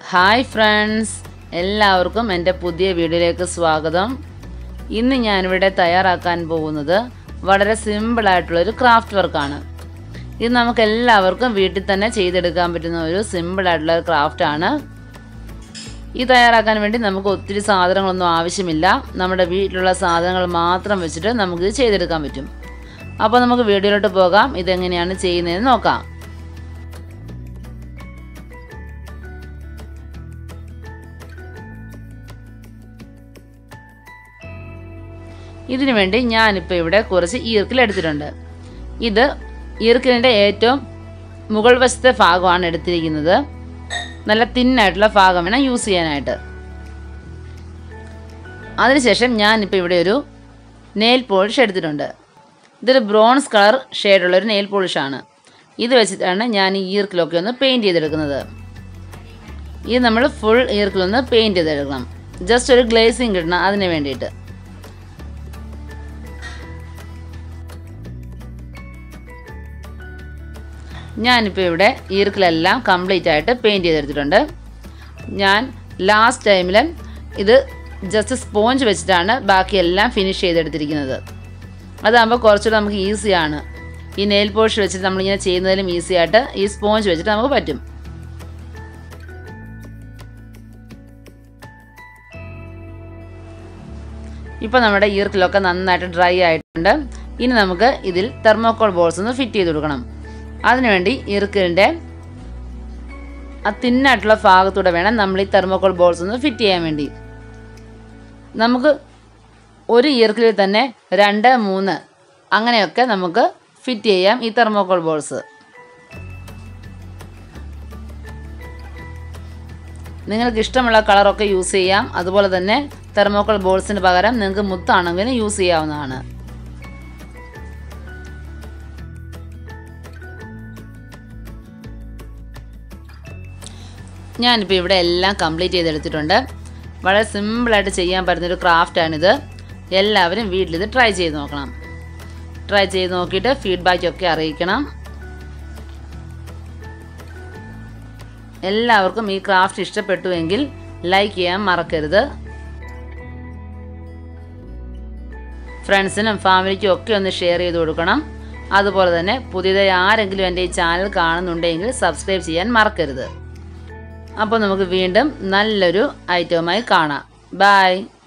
hi friends എല്ലാവർക്കും എൻ്റെ പുതിയ വീഡിയോയിലേക്ക് സ്വാഗതം ഇന്ന് ഞാനിവിടെ തയ്യാറാക്കാൻ പോകുന്നത് വളരെ സിമ്പിളായിട്ടുള്ളൊരു ക്രാഫ്റ്റ് വർക്കാണ് ഇത് നമുക്ക് എല്ലാവർക്കും വീട്ടിൽ തന്നെ ചെയ്തെടുക്കാൻ പറ്റുന്ന ഒരു സിമ്പിളായിട്ടുള്ള ഒരു ക്രാഫ്റ്റാണ് ഈ തയ്യാറാക്കാൻ വേണ്ടി നമുക്ക് ഒത്തിരി സാധനങ്ങളൊന്നും ആവശ്യമില്ല നമ്മുടെ വീട്ടിലുള്ള സാധനങ്ങൾ മാത്രം വെച്ചിട്ട് നമുക്ക് ഇത് ചെയ്തെടുക്കാൻ പറ്റും അപ്പോൾ നമുക്ക് വീഡിയോയിലോട്ട് പോകാം ഇതെങ്ങനെയാണ് ചെയ്യുന്നതെന്ന് നോക്കാം ഇതിനു വേണ്ടി ഞാനിപ്പോൾ ഇവിടെ കുറച്ച് ഈർക്കിൽ എടുത്തിട്ടുണ്ട് ഇത് ഈർക്കിലിൻ്റെ ഏറ്റവും മുകൾ വശത്തെ ഭാഗമാണ് എടുത്തിരിക്കുന്നത് നല്ല തിന്നായിട്ടുള്ള ഭാഗം വേണം യൂസ് ചെയ്യാനായിട്ട് അതിനുശേഷം ഞാനിപ്പോൾ ഇവിടെ ഒരു നെയിൽ പോളിഷ് എടുത്തിട്ടുണ്ട് ഇതൊരു ബ്രോൺസ് കളർ ഷെയ്ഡുള്ളൊരു നെയിൽ പോളിഷാണ് ഇത് വെച്ചിട്ടാണ് ഞാൻ ഈ ഈർക്കിലൊക്കെ ഒന്ന് പെയിൻറ്റ് ചെയ്തെടുക്കുന്നത് ഇത് നമ്മൾ ഫുൾ ഈർക്കിലൊന്ന് പെയിൻറ്റ് ചെയ്തെടുക്കണം ജസ്റ്റ് ഒരു ഗ്ലേസിങ് കിട്ടണം അതിന് വേണ്ടിയിട്ട് ഞാനിപ്പോൾ ഇവിടെ ഈർക്കിലെല്ലാം കംപ്ലീറ്റ് ആയിട്ട് പെയിൻറ്റ് ചെയ്തെടുത്തിട്ടുണ്ട് ഞാൻ ലാസ്റ്റ് ടൈമിൽ ഇത് ജസ്റ്റ് സ്പോഞ്ച് വെച്ചിട്ടാണ് ബാക്കിയെല്ലാം ഫിനിഷ് ചെയ്തെടുത്തിരിക്കുന്നത് അതാകുമ്പോൾ കുറച്ചുകൂടെ നമുക്ക് ഈസിയാണ് ഈ നെയിൽ പോളിഷ് വെച്ചിട്ട് നമ്മളിങ്ങനെ ചെയ്യുന്നതിലും ഈസി ആയിട്ട് ഈ സ്പോഞ്ച് വെച്ചിട്ട് നമുക്ക് പറ്റും ഇപ്പോൾ നമ്മുടെ ഈർക്കിലൊക്കെ നന്നായിട്ട് ഡ്രൈ ആയിട്ടുണ്ട് ഇനി നമുക്ക് ഇതിൽ തെർമോക്കോൾ ബോൾസ് ഒന്ന് ഫിറ്റ് ചെയ്ത് കൊടുക്കണം അതിനുവേണ്ടി ഈർക്കിലിൻ്റെ ആ തിന്നായിട്ടുള്ള ഭാഗത്തൂടെ വേണം നമ്മൾ ഈ തെർമോക്കോൾ ബോൾസ് ഒന്ന് ഫിറ്റ് ചെയ്യാൻ വേണ്ടി നമുക്ക് ഒരു ഈർക്കിലിൽ തന്നെ രണ്ട് മൂന്ന് അങ്ങനെയൊക്കെ നമുക്ക് ഫിറ്റ് ചെയ്യാം ഈ തെർമോക്കോൾ ബോൾസ് നിങ്ങൾക്ക് ഇഷ്ടമുള്ള കളറൊക്കെ യൂസ് ചെയ്യാം അതുപോലെ തന്നെ തെർമോക്കോൾ ബോൾസിന് പകരം നിങ്ങൾക്ക് മുത്താണെങ്കിലും യൂസ് ചെയ്യാവുന്നതാണ് ഞാനിപ്പോൾ ഇവിടെ എല്ലാം കംപ്ലീറ്റ് ചെയ്തെടുത്തിട്ടുണ്ട് വളരെ സിമ്പിളായിട്ട് ചെയ്യാൻ പറ്റുന്നൊരു ക്രാഫ്റ്റാണിത് എല്ലാവരും വീട്ടിലിത് ട്രൈ ചെയ്ത് നോക്കണം ട്രൈ ചെയ്ത് നോക്കിയിട്ട് ഫീഡ്ബാക്കൊക്കെ അറിയിക്കണം എല്ലാവർക്കും ഈ ക്രാഫ്റ്റ് ഇഷ്ടപ്പെട്ടുവെങ്കിൽ ലൈക്ക് ചെയ്യാൻ മറക്കരുത് ഫ്രണ്ട്സിനും ഫാമിലിക്കും ഒക്കെ ഒന്ന് ഷെയർ ചെയ്ത് കൊടുക്കണം അതുപോലെ തന്നെ പുതിയതായി ആരെങ്കിലും എൻ്റെ ഈ ചാനൽ കാണുന്നുണ്ടെങ്കിൽ സബ്സ്ക്രൈബ് ചെയ്യാൻ മറക്കരുത് അപ്പോൾ നമുക്ക് വീണ്ടും നല്ലൊരു ഐറ്റവുമായി കാണാം ബായ്